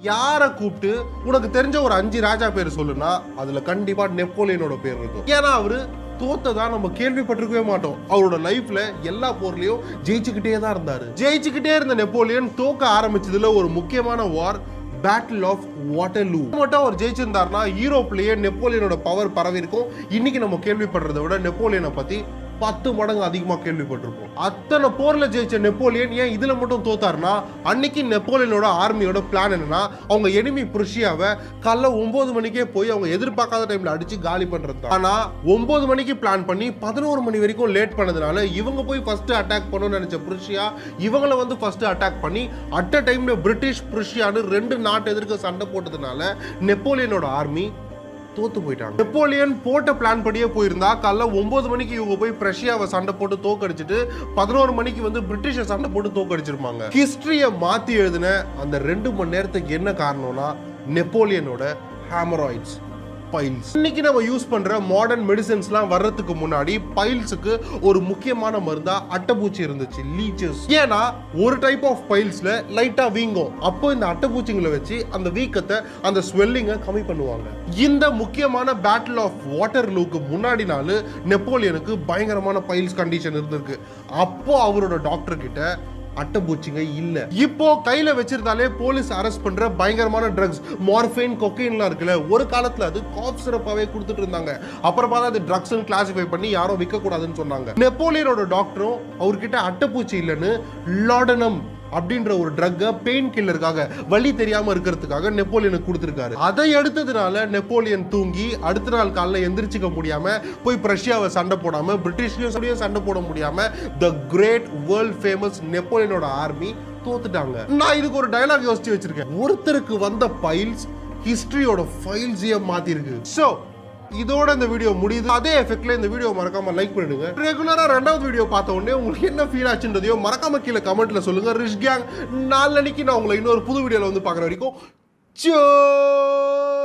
யாரை கூப்பிட்டு உனக்கு தெரிஞ்ச ஒரு அஞ்சு ராஜா பேர் சொல்லுனா அதுல கண்டிப்பா நெப்போலியனோட பேர் இருக்கும் ஏன்னா அவரு தோத்ததா நம்ம கேள்விப்பட்டிருக்கவே மாட்டோம் அவரோட லைஃப்ல எல்லா போர்லயும் ஜெயிச்சுக்கிட்டே தான் இருந்தாரு ஜெயிச்சுக்கிட்டே இருந்த நெப்போலியன் தோக்க ஆரம்பிச்சதுல ஒரு முக்கியமான வார் பேட்டில் ஆஃப் வாட்டர்லூ மட்டும் அவர் ஜெயிச்சிருந்தாருன்னா யூரோப்லயே நெப்போலியனோட பவர் பரவி இருக்கும் இன்னைக்கு நம்ம கேள்விப்படுறதை விட நெப்போலியனை பத்தி பத்து மடங்கு அதிகமா கேள்விப்பட்டிருப்போம் அத்தனை போர்ல ஜெயிச்ச நெப்போலியன் ஏன் இதுல மட்டும் தோத்தாருன்னா அன்னைக்கு நெப்போலியனோட ஆர்மியோட பிளான் என்னன்னா அவங்க எனிமி புருஷியாவை காலைல ஒன்பது மணிக்கே போய் அவங்க எதிர்பார்க்காத டைம்ல அடிச்சு காலி பண்றது தான். ஆனா ஒன்பது மணிக்கு பிளான் பண்ணி பதினோரு மணி வரைக்கும் லேட் பண்ணதுனால இவங்க போய் ஃபர்ஸ்ட் அட்டாக் பண்ணணும்னு நினைச்ச புருஷியா இவங்கள வந்து ஃபர்ஸ்ட் அட்டாக் பண்ணி அட் அ டைம்ல பிரிட்டிஷ் புருஷியான்னு ரெண்டு நாட்டு எதிர்க்க சண்டை போட்டதுனால நெப்போலியனோட ஆர்மி தோத்து போயிட்டாங்க நெப்போலியன் போட்ட பிளான் படியே போயிருந்தா காலைல ஒன்பது மணிக்கு இவங்க போய் பிரஷியாவை சண்டை போட்டு தோக்கடிச்சிட்டு பதினோரு மணிக்கு வந்து பிரிட்டிஷை சண்டை போட்டு தோக்கடிச்சிருப்பாங்க ஹிஸ்டரியை மாத்தி எழுதின அந்த ரெண்டு மணி நேரத்துக்கு என்ன காரணம்னா நெப்போலியனோட ஹேமராய்ட்ஸ் பைல்ஸ் இன்னைக்கு நம்ம யூஸ் பண்ற மாடர்ன் மெடிசன்ஸ்லாம் வர்றதுக்கு முன்னாடி பைல்ஸுக்கு ஒரு முக்கியமான மருந்தா அட்டைப்பூச்சி இருந்துச்சு லீச்சஸ் ஏன்னா ஒரு டைப் ஆஃப் பைல்ஸ்ல லைட்டா வீங்கும் அப்போ இந்த அட்டைப்பூச்சிங்களை வச்சு அந்த வீக்கத்தை அந்த ஸ்வெல்லிங்கை கம்மி பண்ணுவாங்க இந்த முக்கியமான பேட்டில் ஆஃப் வாட்டர் லூக்கு முன்னாடி நாள் நெப்போலியனுக்கு பயங்கரமான பைல்ஸ் கண்டிஷன் இருந்திருக்கு அப்போ அவரோட டாக்டர் கிட்ட அட்டைப்பூச்சிங்க இல்ல இப்போ கையில வச்சிருந்தாலே போலீஸ் அரெஸ்ட் பண்ற பயங்கரமான ட்ரக்ஸ் மார்ஃபைன் கொக்கைன்லாம் இருக்குல்ல ஒரு காலத்துல அது காஃப் சிறப்பாவே கொடுத்துட்டு இருந்தாங்க அப்புறம் பார்த்தா அது ட்ரக்ஸ் கிளாசிஃபை பண்ணி யாரும் விற்க கூடாதுன்னு சொன்னாங்க நெப்போலியனோட டாக்டரும் அவர்கிட்ட அட்டைப்பூச்சி இல்லைன்னு லாடனம் அப்படின்ற ஒரு ட்ரக்கை பெயின் கில்லருக்காக வலி தெரியாம இருக்கிறதுக்காக நெப்போலியனுக்கு கொடுத்துருக்காரு அதை எடுத்ததுனால நெப்போலியன் தூங்கி அடுத்த நாள் காலைல எந்திரிச்சிக்க முடியாம போய் பிரஷ்யாவை சண்டை போடாம பிரிட்டிஷ்லயும் சண்டை போட முடியாம த கிரேட் வேர்ல்ட் ஃபேமஸ் நெப்போலியனோட ஆர்மி தோத்துட்டாங்க நான் இதுக்கு ஒரு டயலாக் யோசிச்சு வச்சிருக்கேன் ஒருத்தருக்கு வந்த பைல்ஸ் ஹிஸ்டரியோட ஃபைல்ஸையே மாத்திருக்கு ஸோ இதோட இந்த வீடியோ முடியுது அதே எஃபெக்ட்ல இந்த வீடியோ மறக்காம லைக் பண்ணிடுங்க ரெகுலரா ரெண்டாவது வீடியோ பார்த்த உடனே உங்களுக்கு என்ன ஃபீல் ஆச்சுன்றதையோ மறக்காம கீழே கமெண்ட்ல சொல்லுங்க ரிஷ் கேங் நாளைக்கு நான் உங்களை இன்னொரு புது வீடியோல வந்து பார்க்குற வரைக்கும் சோ